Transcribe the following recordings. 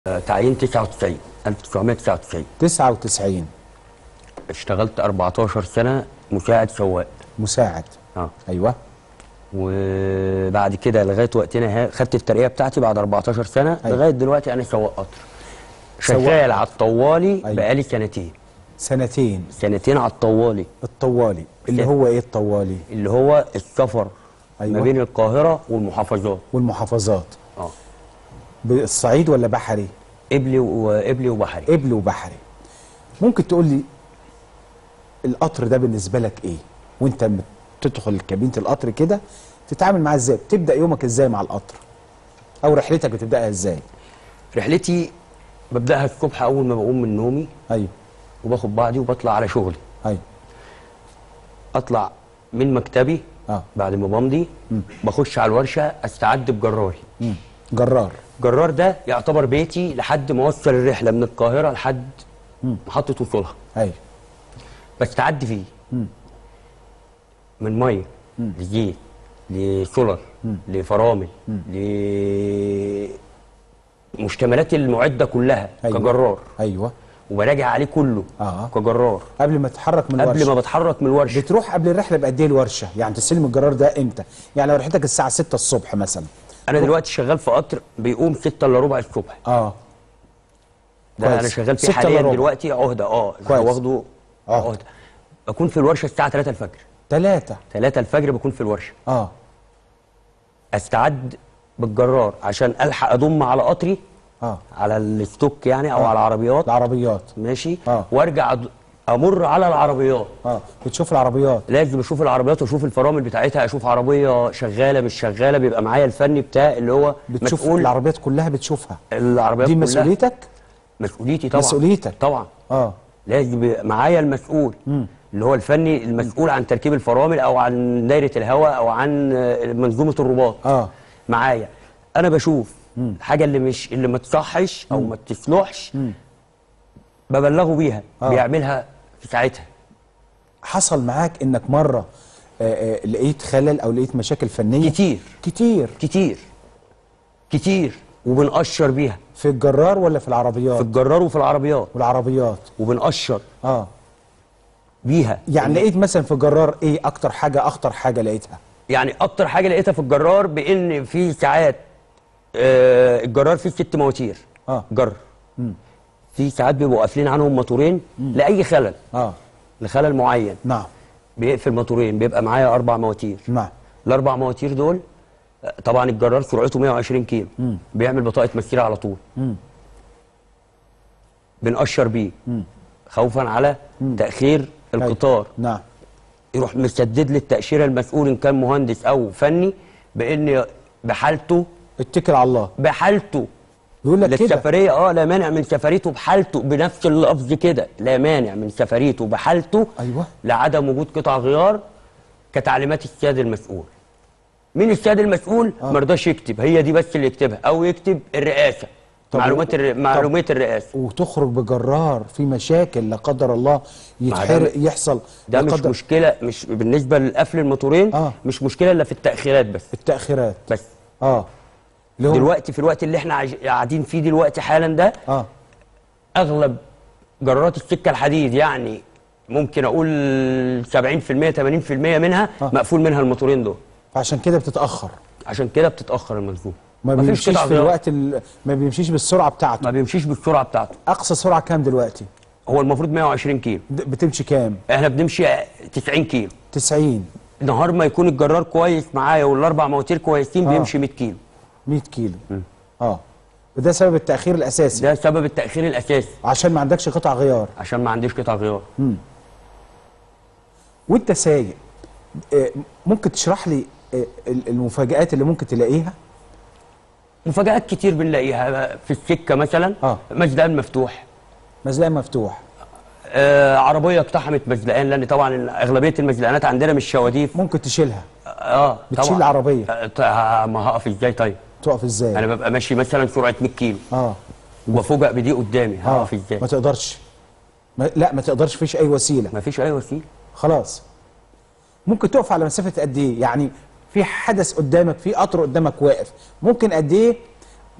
تعيين 99 1999 99 اشتغلت 14 سنة مساعد سواق مساعد اه ايوه وبعد كده لغاية وقتنا ها خدت الترقية بتاعتي بعد 14 سنة أيوة. لغاية دلوقتي أنا سواق قطر سواق شغال على الطوالي أيوة. بقالي سنتين سنتين سنتين على الطوالي الطوالي اللي سنة. هو ايه الطوالي اللي هو السفر أيوة. ما بين القاهرة والمحافظات والمحافظات اه بالصعيد ولا بحري قبلي وقبلي وبحري قبل وبحري ممكن تقول لي القطر ده بالنسبه لك ايه وانت لما تدخل كابينه القطر كده تتعامل معاه ازاي بتبدا يومك ازاي مع القطر او رحلتك بتبداها ازاي رحلتي ببدأها الصبح أول ما بقوم من نومي ايوه وباخد بعضي وبطلع على شغلي ايوه اطلع من مكتبي اه بعد ما بمضي بخش على الورشه استعد بجراري مم. جرار الجرار ده يعتبر بيتي لحد ما اوصل الرحله من القاهره لحد محطه وصولها ايوه بستعد فيه من ميه لزيت لسولر لفرامل لمشتملات المعده كلها أيوة. كجرار ايوه وبراجع عليه كله آه. كجرار قبل ما تتحرك من قبل الورشه ما بتحرك من الورشه بتروح قبل الرحله بقد ايه الورشه يعني تستلم الجرار ده امتى يعني لو رحلتك الساعه 6 الصبح مثلا انا دلوقتي شغال في قطر بيقوم 6 الا ربع الصبح اه ده كويس. انا شغال فيه ستة إلا حاليا ربع. دلوقتي عهده اه أنا كويس. واخده عهدة. عهده بكون في الورشه الساعه 3 الفجر ثلاثة 3 الفجر بكون في الورشه اه استعد بالجرار عشان الحق اضم على قطري اه على الستوك يعني او على العربيات العربيات ماشي آه. وارجع أد- امر على العربيات اه بتشوف العربيات لازم اشوف العربيات واشوف الفرامل بتاعتها اشوف عربيه شغاله مش شغاله بيبقى معايا الفني بتاع اللي هو بتشوف مسؤول العربيات كلها بتشوفها العربيات دي كلها. مسؤوليتك مسؤوليتي طبعا مسؤوليتك. طبعا اه لازم يبقى معايا المسؤول اللي هو الفني المسؤول عن تركيب الفرامل او عن دايره الهواء او عن آه، منظومه الرباط اه معايا انا بشوف الحاجه اللي مش اللي ما تصحش او ما تصلحش ببلغه بيها آه. بيعملها في ساعتها حصل معاك انك مرة آه آه لقيت خلل او لقيت مشاكل فنية كتير كتير كتير كتير وبنقشر بيها في الجرار ولا في العربيات في الجرار وفي العربيات والعربيات وبنقشر اه بيها يعني لقيت مثلا في الجرار ايه اكتر حاجة اخطر حاجة لقيتها يعني اكتر حاجه لقيتها في الجرار بان في ساعات آه الجرار فيه ست مواتير آه. جر في ساعات بيبقوا قافلين عنهم موتورين لاي خلل اه لخلل معين نعم بيقفل موتورين بيبقى معايا اربع مواتير نعم الاربع مواتير دول آه، طبعا الجرار سرعته 120 كيلو بيعمل بطاقه مسيره على طول بنقشر بيه خوفا على تاخير القطار نعم يروح مسدد لي التاشيره المسؤول ان كان مهندس او فني بان بحالته اتكل على الله بحالته بيقول لك كده للسفريه اه لا مانع من سفريته بحالته بنفس اللفظ كده لا مانع من سفريته بحالته أيوة. لعدم وجود قطع غيار كتعليمات السياد المسؤول مين السياد المسؤول آه. مرضاش يكتب هي دي بس اللي يكتبها او يكتب الرئاسه طب معلومات و- الر... طب- معلومات الرئاسه وتخرج بجرار في مشاكل لا قدر الله يتحرق يحصل ده لا مش قدر- مشكله مش بالنسبه لقفل الموتورين آه. مش مشكله الا في التاخيرات بس التأخيرات بس اه اللي هو دلوقتي في الوقت اللي احنا عايش- قاعدين فيه دلوقتي حالا ده اه اغلب جرارات السكه الحديد يعني ممكن اقول 70% 80% منها آه. مقفول منها الموتورين دول فعشان كده بتتأخر عشان كده بتتاخر المنظومه ما مفيش بيمشيش قطع في غيار. الوقت ال... ما بيمشيش بالسرعة بتاعته ما بيمشيش بالسرعه بتاعته أقصى سرعة كام دلوقتي هو المفروض 120 كيلو د- بتمشي كام احنا بنمشي 90 كيلو 90 نهار ما يكون الجرار كويس معايا والاربع مواتير كويسين آه. بيمشي 100 كيلو 100 كيلو اه وده سبب التأخير الأساسي ده سبب التاخير الاساسي عشان ما عندكش قطع غيار عشان ما عنديش قطع غيار وانت سايق آه، ممكن تشرح لي آه، ال- المفاجآت اللي ممكن تلاقيها مفاجآت كتير بنلاقيها في السكه مثلا آه. مزدان مفتوح مزلقة مفتوح آه عربيه اقتحمت مزلقان لان طبعا اغلبيه المزلقانات عندنا مش شواديف ممكن تشيلها اه بتشيل طبعا العربية. آه، ط- ه- ما هقف ازاي طيب تقف ازاي انا ببقى ماشي مثلا سرعه 100 كيلو اه وافوجئ بدي قدامي اه هقف ازاي ما تقدرش ما لا ما تقدرش فيش اي وسيله ما فيش اي وسيله خلاص ممكن تقف على مسافه قد ايه يعني في حدث قدامك في قطر قدامك واقف ممكن قد ايه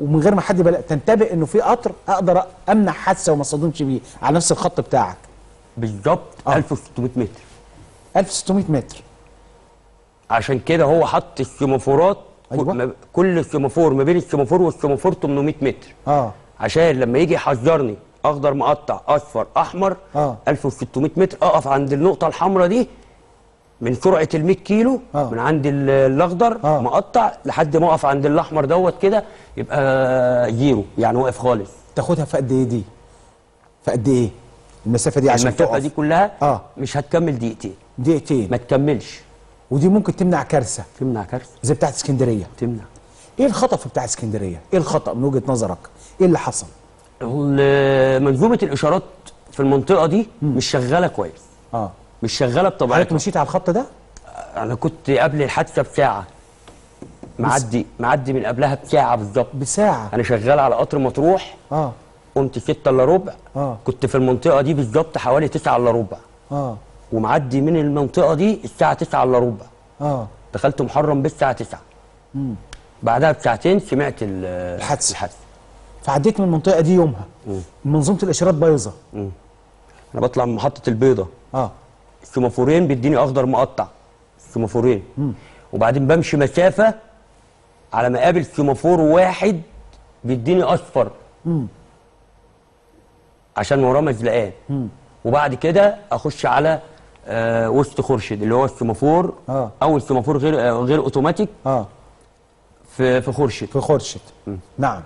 ومن غير ما حد يبقى تنتبه انه في قطر اقدر امنع حادثه وما اصطدمش بيه على نفس الخط بتاعك بالظبط آه. 1600 متر 1600 متر عشان كده هو حط السيمافورات أيوة. ما- كل سيمافور ما بين السيمافور والسيمافور 800 متر اه عشان لما يجي يحذرني اخضر مقطع اصفر احمر آه. 1600 متر اقف عند النقطه الحمراء دي من سرعه ال 100 كيلو آه. من عند ال- الاخضر آه. مقطع لحد ما اقف عند الاحمر دوت كده يبقى زيرو يعني واقف خالص تاخدها في قد ايه دي في قد ايه المسافه دي عشان المسافه تقف دي كلها آه. مش هتكمل دقيقتين دقيقتين ما تكملش ودي ممكن تمنع كارثه تمنع كارثه زي بتاعت اسكندريه تمنع ايه الخطا في بتاع اسكندريه ايه الخطا من وجهه نظرك ايه اللي حصل ال- منظومه الاشارات في المنطقه دي مش شغاله كويس اه مش شغاله حضرتك بطبيعتها مشيت على الخط ده انا كنت قبل الحادثه بساعه معدي معدي من قبلها بساعه بالظبط بساعه انا شغال على قطر مطروح اه قمت 6 الا ربع آه. كنت في المنطقه دي بالظبط حوالي 9 الا ربع اه ومعدي من المنطقه دي الساعه 9 الا ربع اه دخلت محرم بالساعه 9 بعدها بساعتين سمعت ال- الحادثة. الحادثه فعديت من المنطقه دي يومها منظومه الاشارات بايظه انا بطلع من محطه البيضه اه السيمافورين بيديني اخضر مقطع السيمافورين وبعدين بمشي مسافه على ما اقابل سيمافور واحد بيديني اصفر عشان وراه مزلقان وبعد كده اخش على آه وسط خورشيد اللي هو السيمافور آه. اول سيمافور غير آه غير اوتوماتيك اه في في خورشيد في خورشيد نعم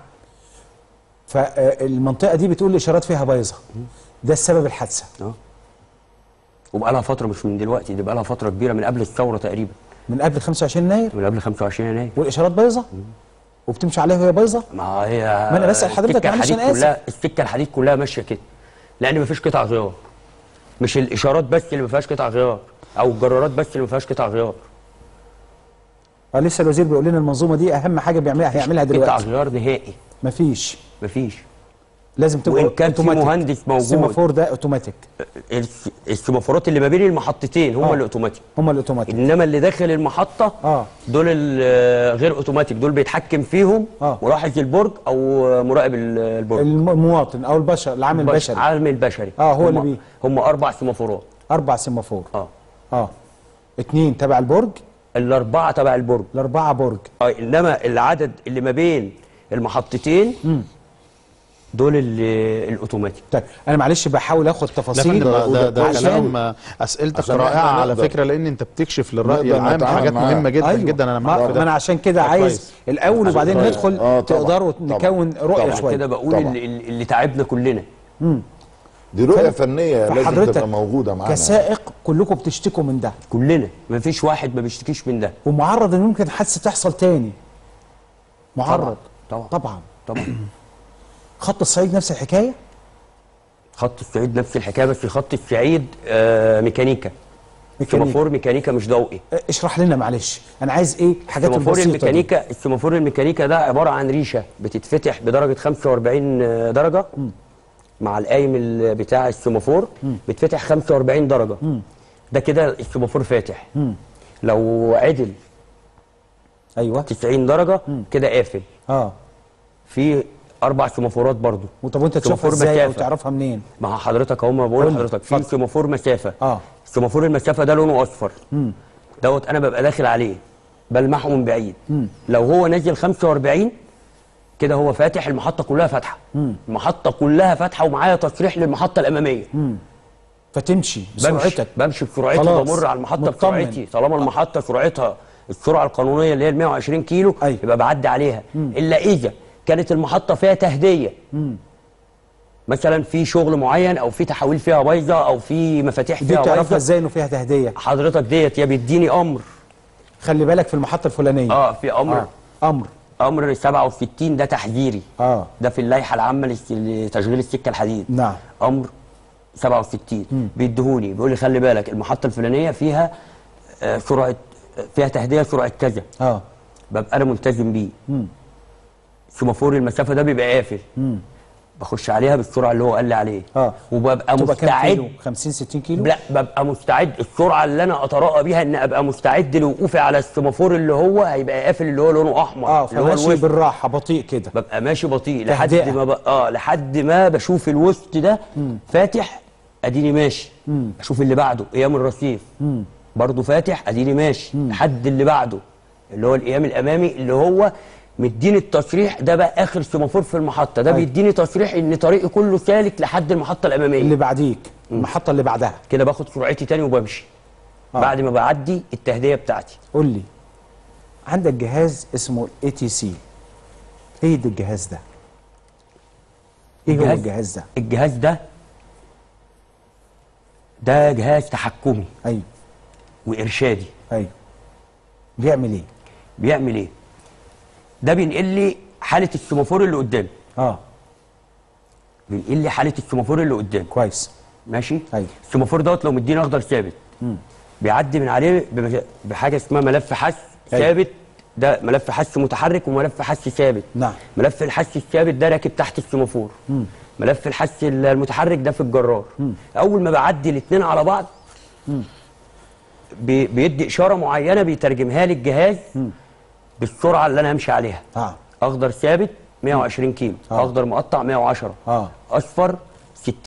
فالمنطقه دي بتقول الاشارات فيها بايظه ده السبب الحادثه اه وبقى لها فتره مش من دلوقتي دي بقى لها فتره كبيره من قبل الثوره تقريبا من قبل 25 يناير من قبل 25 يناير والاشارات بايظه وبتمشي عليها وهي بايظه ما هي ما أنا بسأل حضرتك، السكة معلش الحديد أنا آسف. كلها السكه الحديد كلها ماشيه كده لان مفيش قطع غيار مش الاشارات بس اللي ما فيهاش قطع غيار او الجرارات بس اللي ما فيهاش قطع غيار آه لسه الوزير بيقول لنا المنظومه دي اهم حاجه بيعملها هيعملها قطع دلوقتي غيار نهائي مفيش مفيش لازم تبقى وإن كان في أوتوماتيك. مهندس موجود. السيمافور ده اوتوماتيك الس- السيمافورات اللي ما بين المحطتين هم آه. الاوتوماتيك هم الاوتوماتيك انما اللي داخل المحطه آه. دول ال- غير اوتوماتيك دول بيتحكم فيهم آه. ملاحظ البرج او مراقب ال- البرج المواطن او البشر العامل بش- البشري عامل البشري آه، هو هم- اللي بي- هم اربع سيمافورات اربع سيمافور اه اه اتنين تبع البرج الاربعه تبع البرج الاربعه برج اه انما العدد اللي ما بين المحطتين دول اللي الاوتوماتيك طيب انا معلش بحاول اخد لا تفاصيل فندم ده, ده, ده عشان- كلام اسئلتك عشان رائعه إحنا على نقدر- فكره لان انت بتكشف للراي نقدر العام نتعامل حاجات معاه. مهمه جدا أيوة. جدا انا ما, معاك في ما انا ده عشان كده طب عايز كويس. الاول وبعدين طيب. ندخل آه، طبعا. تقدروا طبعا. نكون رؤيه عشان شويه كده بقول طبعا. اللي, اللي تعبنا كلنا دي رؤيه فنيه لازم فحضرتك تبقى موجوده معانا كسائق كلكم بتشتكوا من ده كلنا ما فيش واحد ما بيشتكيش من ده ومعرض ان ممكن حادثه تحصل تاني معرض طبعا. طبعا طبعا خط الصعيد نفس الحكايه خط الصعيد نفس الحكايه بس خط الصعيد آه ميكانيكا ميكانيكا. سيمافور ميكانيكا مش ضوئي اه، اشرح لنا معلش انا عايز ايه حاجات سيمافور البسيطه دي. الميكانيكا السيمافور الميكانيكا ده عباره عن ريشه بتتفتح بدرجه 45 درجه مع القايم ال- بتاع السيمافور بتفتح 45 درجه ده كده السيمافور فاتح لو عدل ايوه 90 درجه كده قافل اه في اربع سيمافورات برضو وطب وانت تشوفها سيمافور ازاي او مسافة. تعرفها منين مع حضرتك اهو ما بقول قول لي، لحضرتك في اتفضل. سيمافور مسافه اه سيمافور المسافه ده لونه اصفر دوت انا ببقى داخل عليه بلمحه من بعيد لو هو نازل 45 كده هو فاتح المحطه كلها فاتحه المحطه كلها فاتحه ومعايا تصريح للمحطه الاماميه فتمشي بمشي بسرعتك بمشي بسرعتي خلاص. بمر على المحطه مطمن. بسرعتي طالما المحطه سرعتها السرعه القانونيه اللي هي ال 120 كيلو أيوة. يبقى بعدي عليها الا اذا كانت المحطه فيها تهديه مثلا في شغل معين او في تحويل فيها بايظه او في مفاتيح دي فيها بتعرفها بايظه ازاي انه فيها تهديه حضرتك ديت يا بيديني امر خلي بالك في المحطه الفلانيه اه في امر آه. امر امر 67 ده تحذيري اه ده في اللائحه العامه لس- لتشغيل السكه الحديد نعم امر 67 بيديهوني بيقول لي خلي بالك المحطه الفلانيه فيها آه، سرعه فيها تهدئه سرعه كذا بخش عليها بالسرعه اللي هو قال لي عليه اه وببقى تبقى كام مستعد كيلو 50 60 كيلو لا ببقى مستعد السرعه اللي انا اتراءى بيها ان ابقى مستعد لوقوفي على السمافور اللي هو هيبقى قافل اللي هو لونه احمر اه اللي هو فماشي الوسط بالراحه بطيء كده ببقى ماشي بطيء لحد تهدئة. ما ب... اه لحد ما بشوف الوسط ده فاتح اديني ماشي اشوف اللي بعده قيام الرصيف برضه فاتح اديني ماشي لحد اللي بعده اللي هو القيام الامامي اللي هو مديني التصريح ده بقى اخر سمافور في المحطه ده أيوة. بيديني تصريح ان طريقي كله سالك لحد المحطه الاماميه اللي بعديك المحطه اللي بعدها كده باخد سرعتي تاني وبمشي آه. بعد ما بعدي التهدئه بتاعتي قول لي عندك جهاز اسمه اي تي سي ايه ده الجهاز ده ايه هو الجهاز- الجهاز ده الجهاز ده ده جهاز تحكمي ايوه وارشادي ايوه بيعمل ايه بيعمل ايه ده بينقل لي حاله السمافور اللي قدامي اه بينقل لي حاله السمافور اللي قدامي كويس ماشي أيوة. السمافور دوت لو مديني اخضر ثابت بيعدي من عليه بمج- بحاجه اسمها ملف حس أيوة. ثابت ده ملف حس متحرك وملف حس ثابت نعم. ملف الحس الثابت ده راكب تحت السمافور ملف الحس المتحرك ده في الجرار اول ما بعدي الاثنين على بعض بي- بيدي اشاره معينه بيترجمها لي الجهاز بالسرعه اللي انا همشي عليها اه اخضر ثابت 120 كيلو آه. اخضر مقطع 110 اه اصفر 60